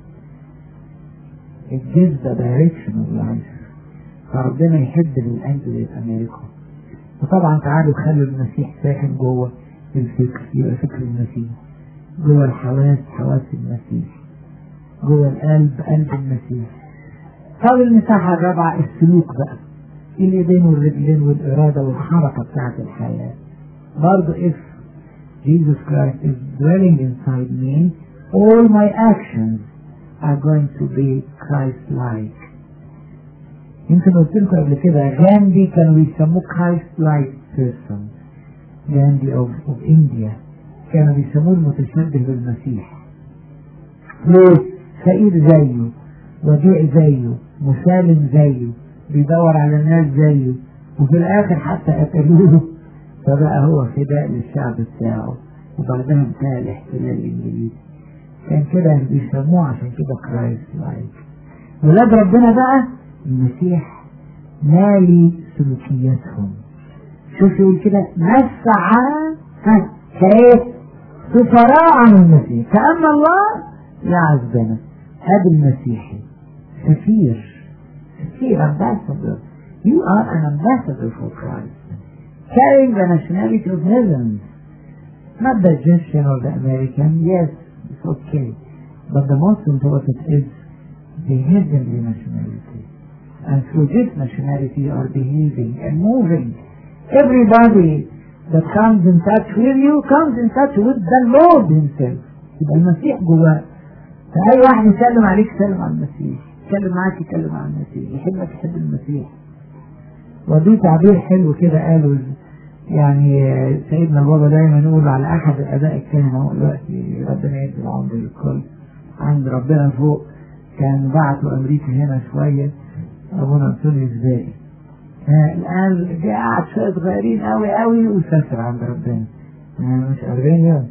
it gives the direction of life فربنا يحب للقلب يبقى مالكه وطبعا تعالوا خلوا المسيح ساكن جوه الفكر يبقى فكر المسيح جوه الحواس حواس المسيح جوه القلب قلب المسيح طب المساحة الرابعة السلوك بقى اليدين والرجلين والإرادة والحركة بتاعت الحياة برضه if Jesus Christ is dwelling inside me all my actions are going to be Christ-like يمكن قلت لكم قبل كده غاندي كانوا بيسموه Christ-like person غاندي of, of India كانوا بيسموه المتشبه بالمسيح ليه؟ فقير زيه وديع زيه مسالم زيه بيدور على الناس زيه وفي الاخر حتى قتلوه فبقى هو فداء للشعب بتاعه وبعدها انتهى الاحتلال الانجليزي كان كده بيسموه عشان كده كرايست لايك ولاد ربنا بقى المسيح مالي سلوكياتهم شوف يقول كده نسعى كايه سفراء عن المسيح كأن الله يعز بنا هذا المسيحي سفير سفير ambassador you are an ambassador for Christ carrying the nationality of heaven not the Egyptian or the American yes it's okay but the most important is the heavenly nationality and through this nationality you are behaving and moving everybody that comes in touch with you comes in touch with the Lord himself يبقى المسيح جواه فأي واحد يسلم عليك سلم على المسيح يتكلم معاك يتكلم عن المسيح يحبك يحب المسيح ودي تعبير حلو كده قالوا يعني سيدنا البابا دايما يقول على احد الاباء الكهنه دلوقتي ربنا يدي العمر للكل عند ربنا فوق كان بعتوا امريكا هنا شويه ابونا انطونيوس باقي الان جه قعد شويه صغيرين قوي قوي وسافر عند ربنا مش 40 يوم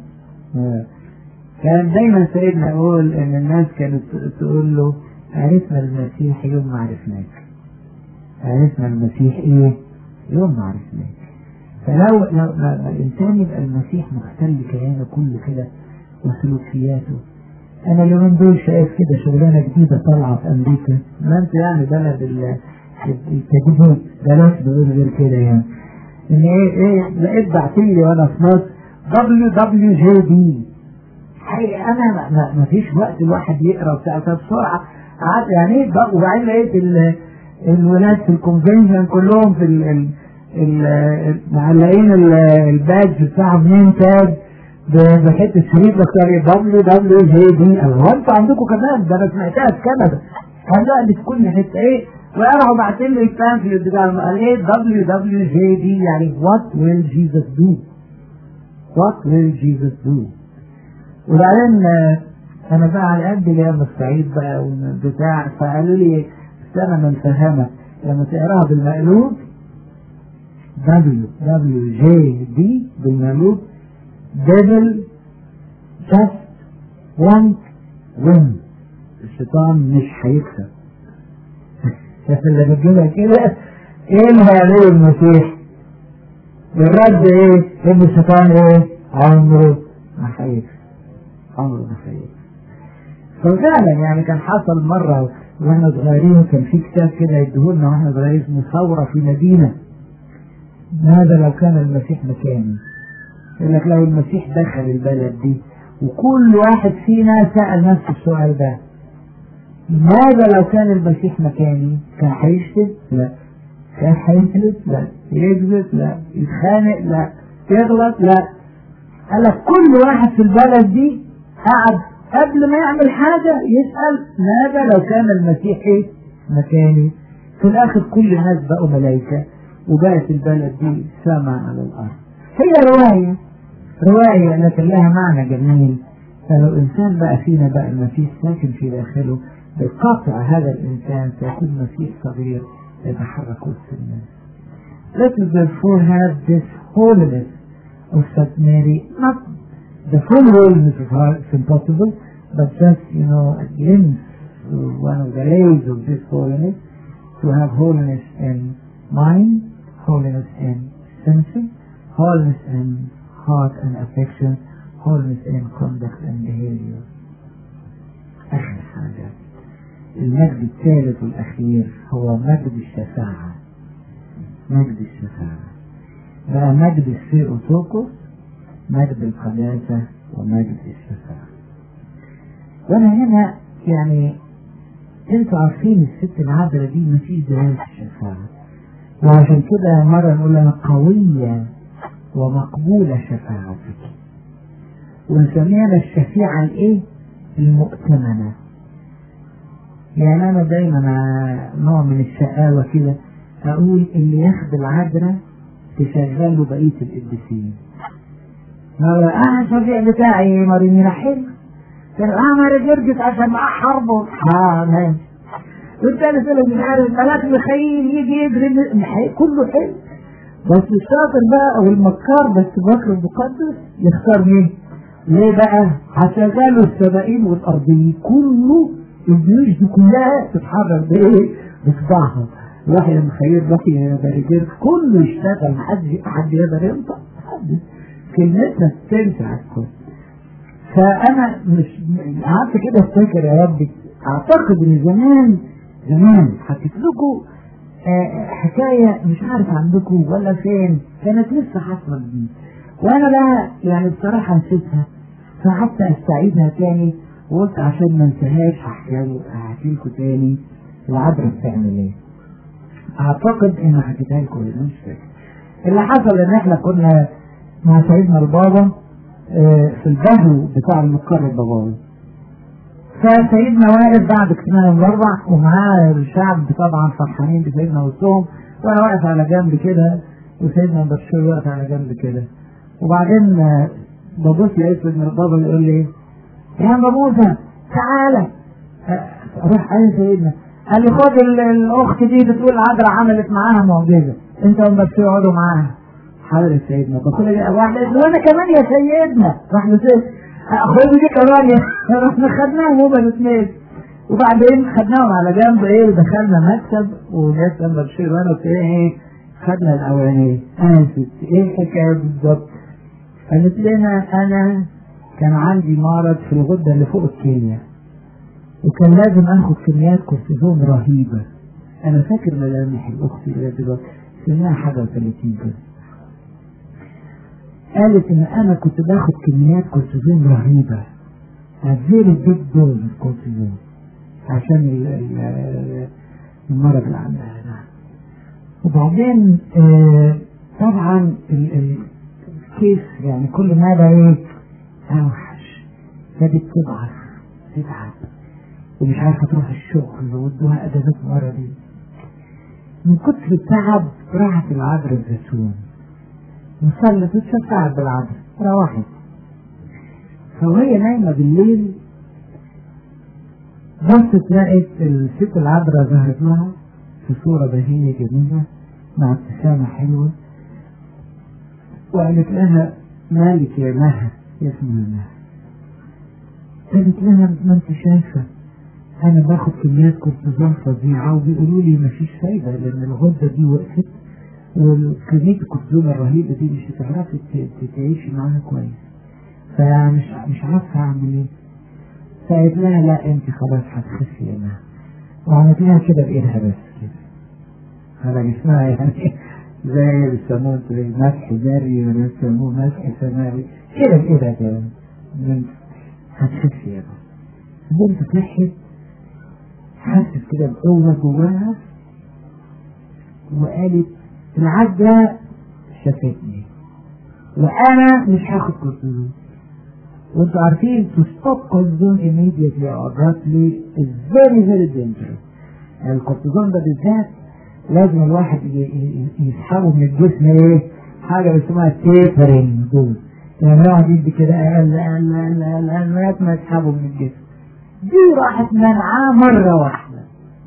كان دايما سيدنا يقول ان الناس كانت تقول له عرفنا المسيح يوم ما عرفناك عرفنا المسيح ايه يوم ما عرفناك فلو لو الانسان يبقى المسيح محتل كيانه كله كده وسلوكياته انا اليومين دول شايف كده شغلانه جديده طالعه في امريكا ما انت يعني بلد التجديد بلاش بقول غير كده يعني ان ايه ايه لقيت بعتلي وانا في مصر دبليو دبليو جي دي حقيقة انا ما, ما, ما فيش وقت الواحد يقرا بتاع بسرعه قعدت يعني ايه وبعدين لقيت الولاد في الكونفنشن كلهم في ال ال ال معلقين البادج بتاعهم نيم تاج بحته شريط بكتيريا دبليو دبليو جي دي هو انتوا عندكم كمان ده انا سمعتها في كندا هنلاقي في كل حته ايه وراحوا باعتين لي البامفلت بتاع قال ايه دبليو دبليو جي دي يعني وات ويل جيسس دو وات ويل جيسس دو وبعدين انا بقى على قد اللي من الصعيد بقى والبتاع فقالوا لي استنى ما نفهمك لما تقراها بالمقلوب دبليو دبليو جي دي بالمقلوب ديفل جاست وانت وين الشيطان مش هيكسب اللي بتجيبها كده ايه اللي هيعمله المسيح الرد ايه ان الشيطان ايه عمره ما هيكسب عمره ما هيكسب ففعلا يعني كان حصل مرة واحنا صغيرين كان في كتاب كده يديهولنا واحنا صغيرين اسمه ثورة في مدينة ماذا لو كان المسيح مكاني يقول لك لو المسيح دخل البلد دي وكل واحد فينا سأل نفسه السؤال ده ماذا لو كان المسيح مكاني كان هيشتم لا كان هيفلت لا يكذب لا يتخانق لا يغلط لا قال لك كل واحد في البلد دي قعد قبل ما يعمل حاجة يسأل ماذا لو كان المسيح ايه مكاني في الاخر كل الناس بقوا ملائكة وبقت البلد دي سما على الارض هي رواية رواية لكن لها معنى جميل فلو انسان بقى فينا بقى المسيح ساكن في داخله بالقطع هذا الانسان سيكون مسيح صغير يتحرك وسط الناس Let us therefore have this holiness of St. Mary, not the full holiness of her, it's impossible, but just, you know, a glimpse of one of the rays of this holiness, to have holiness in mind, holiness in sensing, holiness in heart and affection, holiness in conduct and behavior. آخر حاجة المجد الثالث والأخير هو مجد الشفاعة مجد الشفاعة بقى مجد الثيوتوكوس مجد القداسة ومجد الشفاعة وأنا هنا يعني انتوا عارفين الست العذراء دي مفيش زيها في الشفاعة وعشان كده مرة نقول لها قوية ومقبولة شفاعتك ونسميها الشفيعة الايه؟ المؤتمنة يعني أنا دايما نوع من الشقاوة كده أقول اللي ياخد العذراء تشغله بقية القديسين. مرة أنا الشفيع بتاعي مريمينا حلو. كان أعمر جرجس عشان معاه حربه. آه ماشي. والتاني طلع مش عارف ملاك مخيل يجي يجري كله حلو. بس الشاطر بقى او المكار بس بكر المقدس يختار مين؟ ليه بقى؟ هشغلوا السمائين والارضيين كله الجيوش دي كلها تتحرك بايه؟ بصباعها واحد مخير واحد بارجر كله يشتغل محدش حد يقدر ينطق محدش كلمتها تنفع الكل فانا مش قعدت كده افتكر يا ربي اعتقد ان زمان زمان حكيت لكم آه حكايه مش عارف عندكم ولا فين كانت لسه حاصله جديد وانا بقى يعني بصراحه نسيتها فقعدت استعيدها تاني وقلت عشان ما انساهاش هحكي لكم تاني العبره بتعمل ايه اعتقد ان حكيتها لكم مش فاكر اللي حصل ان احنا كنا مع سيدنا البابا اه في البهو بتاع المقر الباباوي فسيدنا واقف بعد اجتماع الاربع ومعاه الشعب طبعا فرحانين بسيدنا وسطهم وانا واقف على جنب كده وسيدنا بشير واقف على جنب كده وبعدين اه ببص لقيت سيدنا البابا يقول لي يا ابو موسى تعالى اروح قال سيدنا قال لي خد الاخت دي بتقول العذراء عملت معاها معجزه انت ومبشر اقعدوا معاها حضرة سيدنا بقول لي واحد وانا كمان يا سيدنا راح نسيت خد دي كمان يا رحنا خدناهم هما الاثنين وبعدين خدناهم على جنب ايه ودخلنا مكتب وناس لما بشير وانا قلت ايه خدنا الاولانيه انا ست ايه الحكايه بالظبط قالت لنا انا كان عندي مرض في الغده اللي فوق الكليه وكان لازم اخد كميات كورتيزون رهيبه انا فاكر ملامح الاخت اللي دلوقتي سنها حاجه 30 كده قالت ان انا كنت باخد كميات كورتيزون رهيبه غير البيت دوز الكورتيزون عشان المرض اللي عندها وبعدين آه طبعا الكيس يعني كل ما ده ايه اوحش بدت تضعف تتعب ومش عارفه تروح الشغل وادوها ادوات مرضي من كتر التعب راحت العذراء الزيتون وصلت وتشفعت بالعذراء روحت فوهي نايمه بالليل بصت لقت الست العذراء ظهرت لها في صورة بهية جميلة مع ابتسامة حلوة وقالت لها مالك يا مها يا اسمها مها قالت لها ما انت شايفة انا باخد كميات كورتيزون فظيعة وبيقولوا لي مفيش فايدة لان الغدة دي وقفت وكمية الكورتيزون الرهيبة دي مش هتعرفي تعيشي معاها كويس فمش مش عارفة اعمل ايه فقالت لها لا انت خلاص هتخفي يا مها وعملت لها كده بايدها بس كده على جسمها يعني زي اللي بيسموه مسح جري ولا بيسموه مسح سماوي كده بايدها كده هتخفي يا مها البنت صحت حست كده بقوة جواها وقالت العدة شافتني وأنا مش هاخد كورتيزون وانتوا عارفين to stop cortisone immediately or abruptly is very very dangerous الكورتيزون ده بالذات لازم الواحد يسحبه من الجسم ايه حاجة اسمها تيبرنج دول يعني الواحد يدي كده اقل اقل اقل اقل اقل لغاية ما يسحبه من الجسم دي راحت منعاه مرة واحدة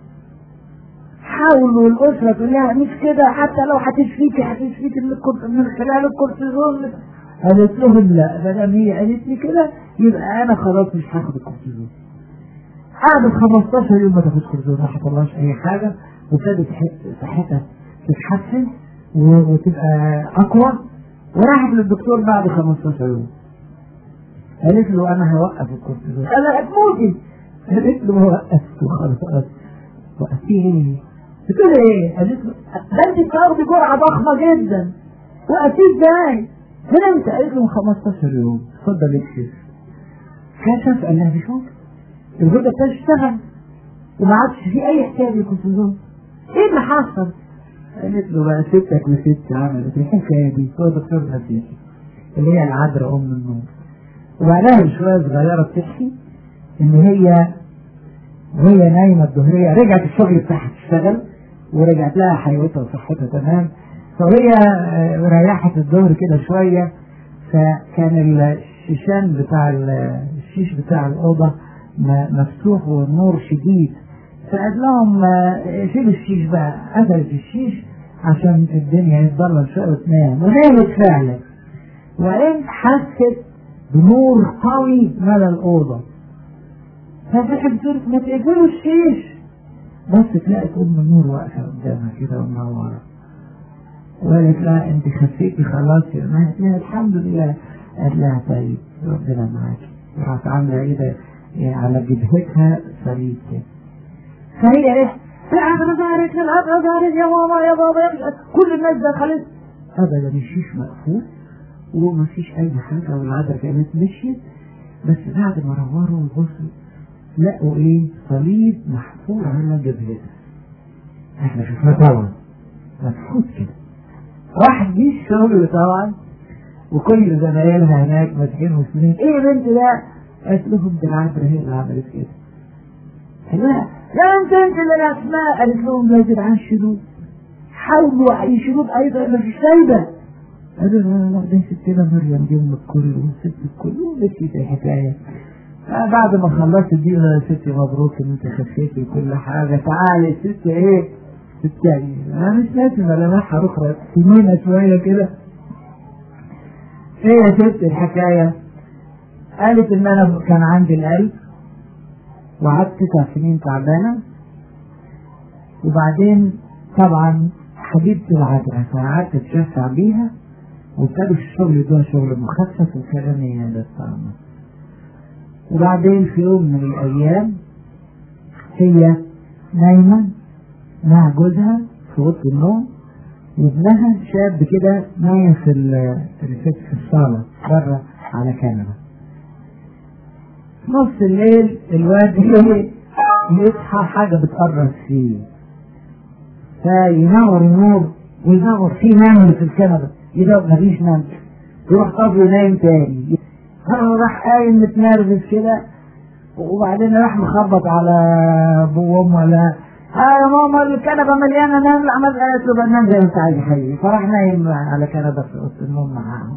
حاولوا الأسرة تقول لها مش كده حتى لو هتشفيكي هتشفيكي من خلال الكورتيزون قالت لهم لا ما دام هي قالت لي كده يبقى انا خلاص مش هاخد الكورتيزون قعدت 15 يوم ما تاخدش كورتيزون ما حصلهاش اي حاجه وابتدت صحتها تتحسن وتبقى اقوى وراحت للدكتور بعد 15 يوم قالت له انا هوقف الكورتيزون قال لها هتموتي قالت له وقفت وخلاص وقفتيه ايه؟ بتقول ايه؟ قالت له ده انت بتاخدي جرعه ضخمه جدا وقفتيه ازاي؟ هنا انت قالت له 15 يوم اتفضل اكشف كشف قال لها بشوف الغدة بتاعتها اشتغل وما عادش في اي حكايه بالكورتيزون ايه اللي حصل؟ قالت له بقى ستك وست عملت الحكايه دي هو دكتور نفسي اللي هي العذراء ام النور وبعدها بشويه صغيره بتحكي ان هي وهي نايمه الظهريه رجعت الشغل بتاعها تشتغل ورجعت لها حيوتها وصحتها تمام فهي ريحت الظهر كده شوية فكان الشيشان بتاع الشيش بتاع الأوضة مفتوح والنور شديد فقال لهم شيل الشيش بقى قفلت الشيش عشان الدنيا يتضلل شوية وتنام ونامت فعلا وإن حست بنور قوي ملا الأوضة ففتحت بتقول ما تقفلوا الشيش بس تلاقي أم النور واقفة قدامها كده ومنورة وقالت لها أنت خفيتي خلاص يا ما يا الحمد لله قالت لها طيب ربنا معاكي راحت عاملة إيه يعني على جبهتها صليب كده فهي إيه العذراء ظهرت العذراء ظهرت يا ماما يا بابا يا كل الناس دخلت ابدا الشيش مقفول وما فيش اي حاجه والعذراء كانت مشيت بس بعد ما نوروا وبصوا لقوا ايه صليب محفور على جبهتها احنا شفناه طبعا مفحوط كده راح جه الشغل طبعا وكل زمايلها هناك ماسكين مسلمين ايه يا بنت ده؟ قالت لهم دي العذراء هي اللي عملت كده لا لا انت انت اللي الاسماء قالت لهم لا جدعان شيلوه حاولوا يشيلوه ايضا ما فيش فايده قالوا لا لا ده ستنا مريم دي ام الكل وست الكل ومشيت الحكايه بعد ما خلصت دي يا ستي مبروك ان انت خفيتي كل حاجه تعالي ست ايه ست يعني انا مش لازم ملامحها اخرى سنينة شويه كده ايه يا ست الحكايه قالت ان انا كان عندي القلب وقعدت تسع سنين تعبانة وبعدين طبعا حبيبتي العذراء فقعدت اتشفع بيها وابتدوا في الشغل يدوها شغل مخفف وكلامي هذا الطعم وبعدين في يوم من الأيام هي نايمة مع جوزها في أوضة النوم وابنها شاب كده نايم في في الصالة بره على كنبة نص الليل الواد يصحى حاجة بتقرص فيه فينور النور وينور فيه نمل في الكنبة يدور مفيش نمل يروح طفي نايم تاني راح قايم متنرفز كده وبعدين راح مخبط على ابوه وامه ولا اه يا ماما الكنبه مليانه نمل عملت قالت له بنام زي ما انت عايز يا حبيبي فراح نايم على كنبه في اوضه النوم معاهم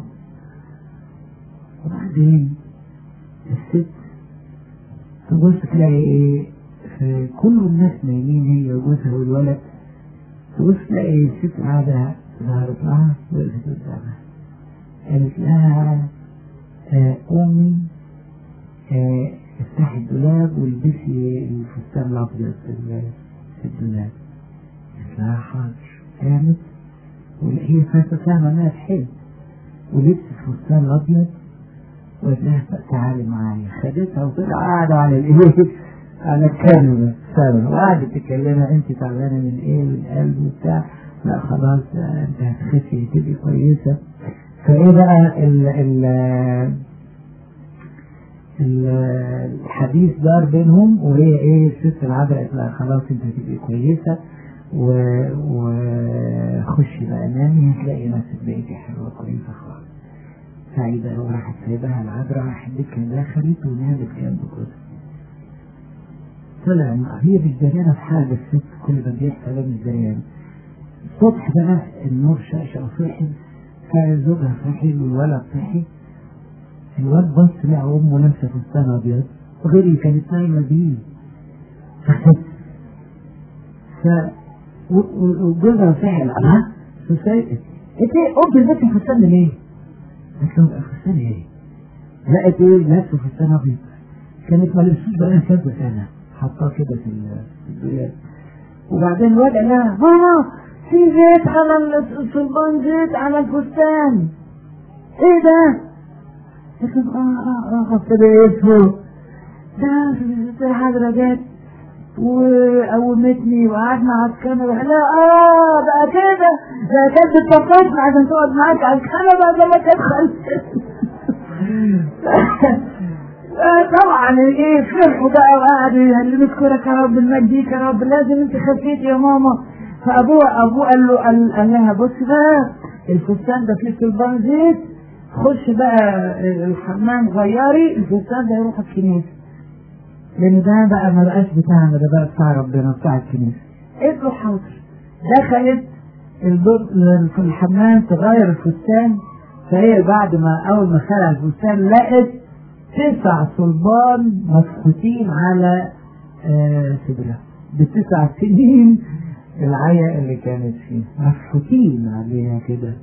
وبعدين الست تبص تلاقي ايه في كل الناس نايمين هي وجوزها والولد تبص تلاقي الست قاعدة ظهرت لها وقفت قدامها قالت لها آه أمي آه افتحي الدولاب والبسي الفستان الأبيض في الدولاب قالت لها حاضر قامت وهي فاهمة إنها تحب ولبست الفستان الأبيض وقلت لها تعالي معايا خدتها وطلع قاعدة على الايه على الكنبة سبب وقعدت تكلمها انت تعبانة من ايه من القلب وبتاع لا خلاص انت هتخفي تبقي كويسة فايه بقى ال ال الحديث دار بينهم وهي ايه الست العذراء قالت لها خلاص انت هتبقي كويسة وخشي بقى نامي هتلاقي نفسك بقيتي حلوة كويسة خالص سعيدة وراحت سايبها العذراء راحت كان دخلت ونامت جنب جوزها طلع هي مش دريانة في حاجة الست كل ما بيحصل مش دريانة الصبح بقى النور شاشة وصحي فزوجها صحي والولد صحي الواد بص لقى أمه لابسة فستان أبيض غير اللي كانت نايمة بيه فخف ف وجوزها صحي الأمها سوسايتي انت قمت البيت فستان ليه؟ قلت له فستان ايه؟ لقيت ايه؟ لقيت فستان ابيض كانت ما لبسوش بقى كذا سنه حطاه كده في الدولاب وبعدين الواد قال لها ماما في زيت على الصلبان زيت على الفستان ايه ده؟ قلت له اه اه اه ابتدى يسهو ده ده حضرة جت وقومتني وقعدنا على الكنبة لا اه بقى كده ده كانت بتفكرني عشان تقعد معاك على الكنبة ده ما تدخل طبعا ايه فرحوا بقى وقعدوا اللي نشكرك يا رب نمجيك يا رب لازم انت خفيت يا ماما فابوه ابوه قال له قال, قال لها بص بقى الفستان ده فيه صلبان زيت خش بقى الحمام غيري الفستان ده يروح الكنيسه لان ده بقى ما بقاش بتاعنا ده بقى بتاع ربنا بتاع الكنيسه قلت له حاضر دخلت في الحمام تغير الفستان فهي بعد ما اول ما خلع الفستان لقت تسع صلبان مفقوتين على آه صدرها بتسع سنين العيا اللي كانت فيه مفحوتين عليها كده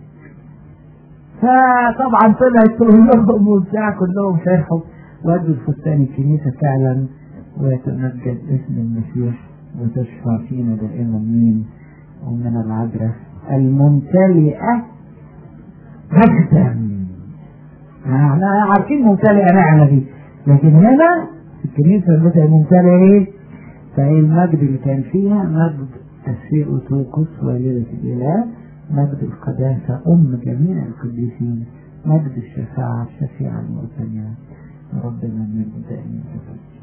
فطبعا طلعت تقول لهم وبتاع كلهم فرحوا ودوا الفستان الكنيسة فعلا ويتمجد اسم المسيح وتشفع فينا دائما مين ومن العذراء الممتلئة مجدا احنا عارفين ممتلئة نعمة دي لكن هنا الكنيسة مثلا ممتلئة ايه؟ فهي المجد اللي كان فيها مجد الشيء توقف والدة الإله مجد القداسة أم جميع القديسين مجد الشفاعة الشفيعة المؤتمنة ربنا من دائما